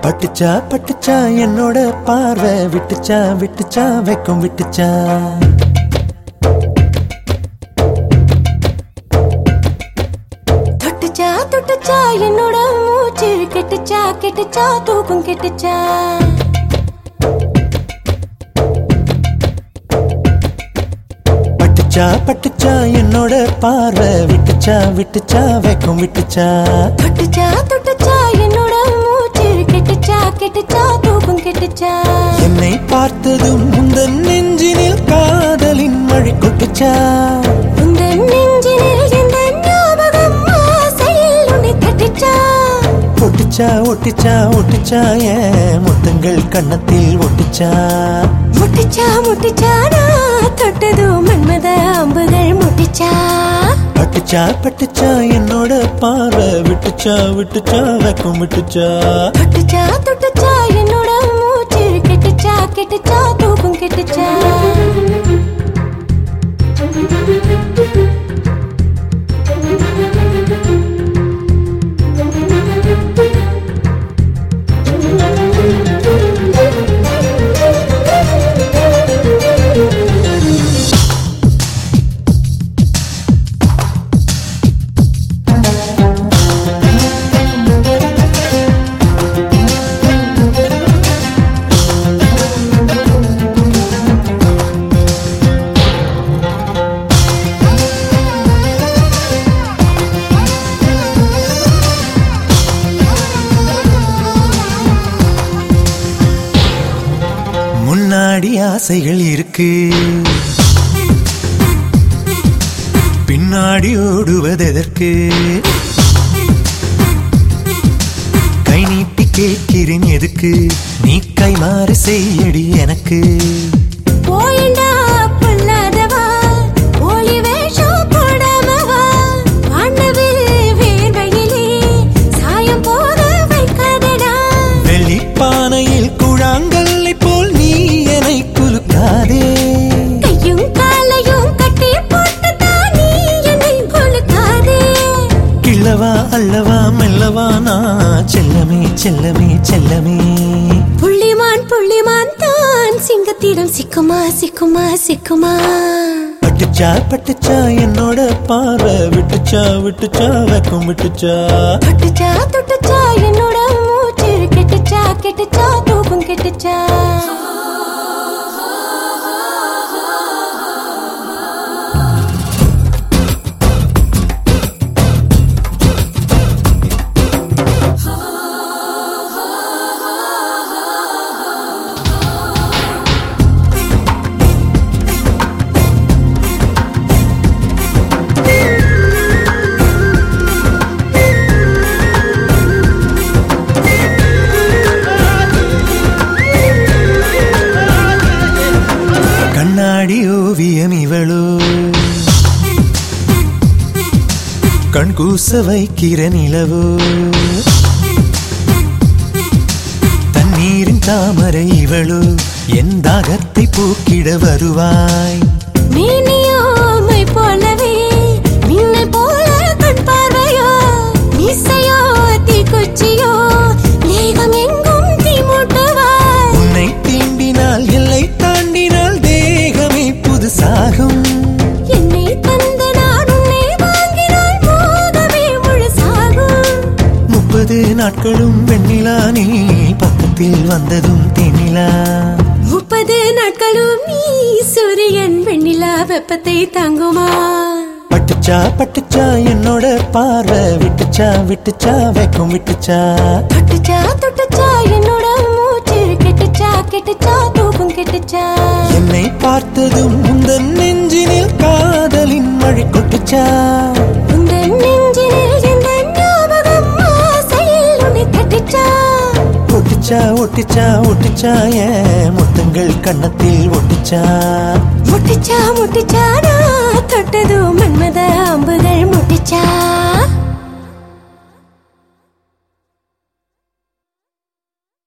பட்டுச்சா பட்டுச்சா என்னோட பார்வை விட்டுச்சா விட்டுச்சா வெக்கம் விட்டுச்சா தொட்டுச்சா தொட்டுச்சா என்னோட மூச்சு கெட்டுச்சா கெட்டுச்சா தூக்கம் கெட்டுச்சா பட்டுச்சா பட்டுச்சா என்னோட பார்வை விட்டுச்சா விட்டுச்சா வெக்கம் விட்டுச்சா தொட்டுச்சா தொட்டுச்சா என்னோட மூச்சு கெட்டுச்சா கெட்டுச்சா தூக்கம் கெட்டுச்சா என்னை பார்த்ததும் முந்தன் நெஞ்சினில் காதலின் மழை கொட்டுச்சா உந்த நெஞ்சினில் எந்த ஞாபகம் ஆசையில் உன்னை தட்டுச்சா ஒட்டுச்சா ஒட்டுச்சா ஒட்டுச்சா ஏன் முத்தங்கள் கன்னத்தில் ஒட்டுச்சா முட்டிச்சா முட்டிச்சா நான் தொட்டதும் மன்மத அம்புகள் முட்டிச்சா பட்டுச்சா பட்டுச்சா என்னோட பார்வை விட்டுச்சா விட்டுச்சா வெக்கம் விட்டுச்சா தொட்டுச்சா தொட்டுச்சா என்னோட மூச்சு கெட்டுச்சா கெட்டுச்சா தூக்கம் கெட்டுச்சா முன்னாடி ஆசைகள் இருக்கு பின்னாடி ஓடுவதெதற்கு கை நீட்டி கேட்கிறேன் எதுக்கு நீ கைமாறு செய்யடி எனக்கு போயண்டா பொல்லாதவா ஒளி வேஷம் போடாமவா வானவில் வேர்வையிலே சாயம் போக வைக்காதடா வெள்ளிப்பானையில் குழாங்கல்லை போல் நீ என்னை குலுக்காதே கையும் காலையும் கட்டி போட்டுதான் நீ என்னை கொளுத்தாதே கிள்ளவா அல்லவா மெல்லவா நான் செல்லமே செல்லமே செல்லமே புள்ளிமான் புள்ளிமான் தான் சிங்கத்திடம் சிக்குமா சிக்குமா சிக்குமா பட்டுச்சா பட்டுச்சா என்னோட பார்வை விட்டுச்சா விட்டுச்சா வெக்கம் விட்டுச்சா தொட்டுச்சா தொட்டுச்சா என்னோட மூச்சு கெட்டுச்சா கெட்டுச்சா தூக்கம் கெட்டுச்சா கண்ணாடி ஓவியம் இவளோ கண் கூச வைக்கிற நிலவோ தண்ணீரின் தாமரை இவளோ என் தாகத்தை போக்கிட வருவாய் மீனியோமை போலவே மின்னல் போல கண் பார்வையோ மீசையோ தீக்குச்சியோ மேகம் எங்கும் தீ மூட்டுவாய் உன்னை தீண்டினால் எல்லை தாண்டினால் தேகமே புதுசாகும் என்னை தந்து நான் உன்னை வாங்கினால் மோகமே முழுசாகும் முப்பது நாட்களும் வெண்ணிலா நீ பக்கத்தில் வந்ததும் தென்னிலா முப்பது நாட்களும் நீ சூரியன் வெண்ணிலா வெப்பத்தை தாங்குமா பட்டுச்சா பட்டுச்சா என்னோட பார்வை விட்டுச்சா விட்டுச்சா வெக்கம் விட்டுச்சா தொட்டுச்சா தொட்டுச்சா என்னோட மூச்சு கெட்டுச்சா கெட்டுச்சா தூக்கம் கெட்டுச்சா என்னை பார்த்ததும் முந்தன் நெஞ்சினில் காதலின் மழை கொட்டுச்சா உந்த நெஞ்சினில் எந்த ஞாபகம் ஆசையில் உன்னை தட்டுச்சா ஒட்டுச்சா ஒட்டுச்சா ஒட்டுச்சா ஏன் முத்தங்கள் கன்னத்தில் ஒட்டுச்சா முட்டிச்சா முட்டிச்சா நான் தொட்டதும் மன்மத அம்புகள் முட்டிச்சா